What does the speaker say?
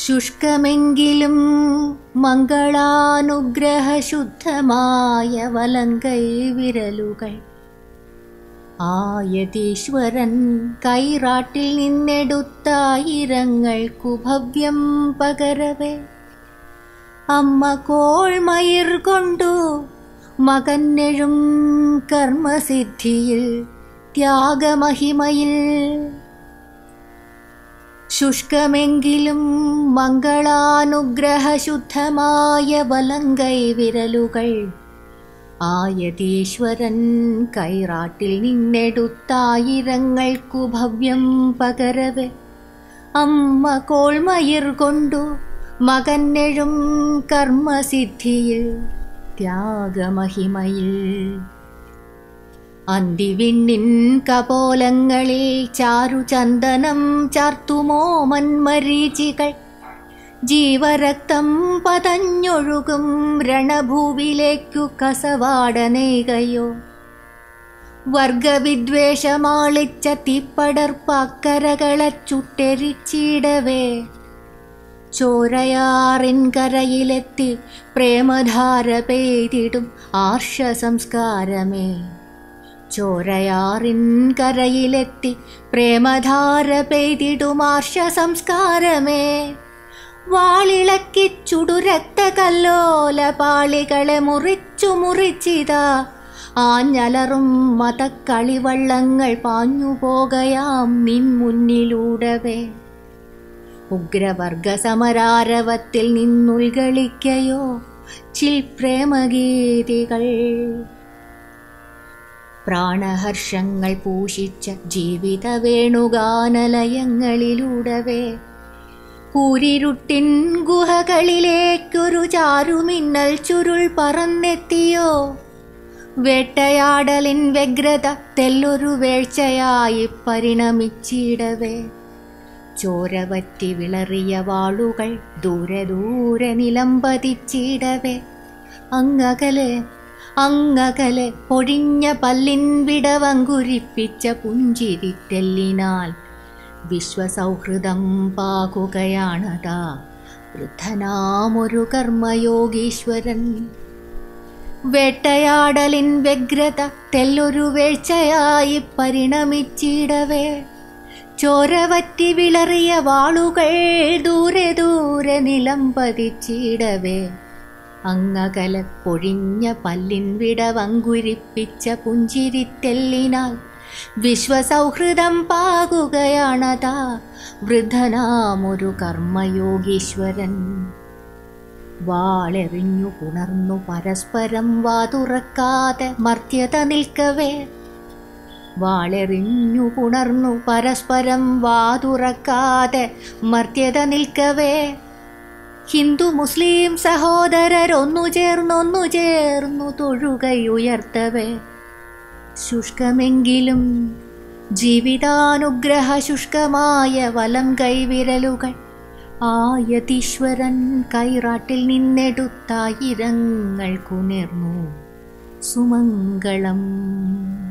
ശുഷ്കമെങ്കിലും മംഗളാനുഗ്രഹശുദ്ധമായ വലങ്കൈ വിരലുകൾ ആയതീശ്വരൻ കൈറാട്ടിൽ നിന്നെടുത്തായിരങ്ങൾക്കു ഭവ്യം പകരവേ അമ്മ കോൾമയിർ കൊണ്ടു മകന്നെഴും കർമ്മസിദ്ധിയിൽ ത്യാഗമഹിമയിൽ ശുഷ്കമെങ്കിലും മംഗളാനുഗ്രഹശുദ്ധമായ വലങ്കൈ വിരലുകൾ ആയതീശ്വരൻ കൈറാട്ടിൽ നിന്നെടുത്തായിരങ്ങൾക്കു ഭവ്യം പകരവെ അമ്മ കോൾമയിർ കൊണ്ടു മകന്നെഴും കർമ്മസിദ്ധിയിൽ ത്യാഗമഹിമയിൽ അന്തിവിണ്ണിൻ കപോലങ്ങളിൽ ചാരുചന്ദനം ചാർത്തുമോ മന്മരീചികൾ ജീവരക്തം പതഞ്ഞൊഴുകും രണഭൂവിലേക്കു കസവാടനേകയോ വർഗവിദ്വേഷമാളിച്ച തീപ്പടർപ്പക്കരകളെ ചുട്ടെരിച്ചിടവേ ചോരയാറിൻ കരയിലെത്തി പ്രേമധാര പെയ്തിടും ആർഷ സംസ്കാരമേ ചോരയാറിൻ കരയിലെത്തി പ്രേമധാര പെയ്തിടും ആർഷ സംസ്കാരമേ വാളിളക്കി ചുടുരക്ത കല്ലോല പാളികളെ മുറിച്ചു മുറിച്ചിതാ ആഞ്ഞലറും മതക്കളിവള്ളങ്ങൾ പാഞ്ഞുപോകയാം നിൻ മുന്നിലൂടവേ ഉഗ്രവർഗ സമരാരവത്തിൽ നിന്നുൾകളിക്കയോ ചിൽ പ്രേമഗീതികൾ പ്രാണഹർഷങ്ങൾ പൂഷിച്ച ജീവിത വേണുഗാനലയങ്ങളിലൂടവേ കൂരിരുട്ടിൻ ഗുഹകളിലേക്കൊരു ചാരുമിന്നൽ ചുരുൾ പറന്നെത്തിയോ വേട്ടയാടലിൻ വ്യഗ്രത തെല്ലൊരു വേഴ്ചയായി പരിണമിച്ചിടവേ ചോരവറ്റി വിളറിയ വാളുകൾ ദൂരെ ദൂരെ നിലംപതിച്ചിടവേ അങ്ങകലെ അങ്ങകലെ പൊഴിഞ്ഞ പല്ലിൻ വിടവങ്കുരിപ്പിച്ച പുഞ്ചിരിത്തെല്ലിനാൽ വിശ്വസൗഹൃദം പാകുകയാണതാ വൃദ്ധനാമൊരു കർമ്മയോഗീശ്വരൻ വേട്ടയാടലിൻ വ്യഗ്രത തെല്ലൊരു വേഴ്ചയായി പരിണമിച്ചിടവേ ചോരവറ്റി വിളറിയ വാളുകൾ ദൂരെ ദൂരെ നിലം പതിച്ചിടവേ അങ്ങകല പൊഴിഞ്ഞ പല്ലിൻ വിടവങ്കുരിപ്പിച്ച പുഞ്ചിരിത്തെല്ലിനാൽ വിശ്വസൗഹൃദം പാകുകയാണതാ വൃദ്ധനാമൊരു കർമ്മയോഗീശ്വരൻ വാളെറിഞ്ഞു പുണർന്നു പരസ്പരം വാതുറക്കാതെ മർത്യത നിൽക്കവേ വാളെറിഞ്ഞു പുണർന്നു പരസ്പരം വാതുറക്കാതെ മർത്യത നിൽക്കവേ ഹിന്ദു മുസ്ലിം സഹോദരരൊന്നു ചേർന്നൊന്നു ചേർന്നു തൊഴുകയുയർത്തവേ ശുഷ്കമെങ്കിലും ജീവിതാനുഗ്രഹ ശുഷ്കമായ വലം കൈവിരലുകൾ ആയതീശ്വരൻ കൈറാട്ടിൽ നിന്നെടുത്തായിരങ്ങൾ കുനിർന്നു സുമംഗളം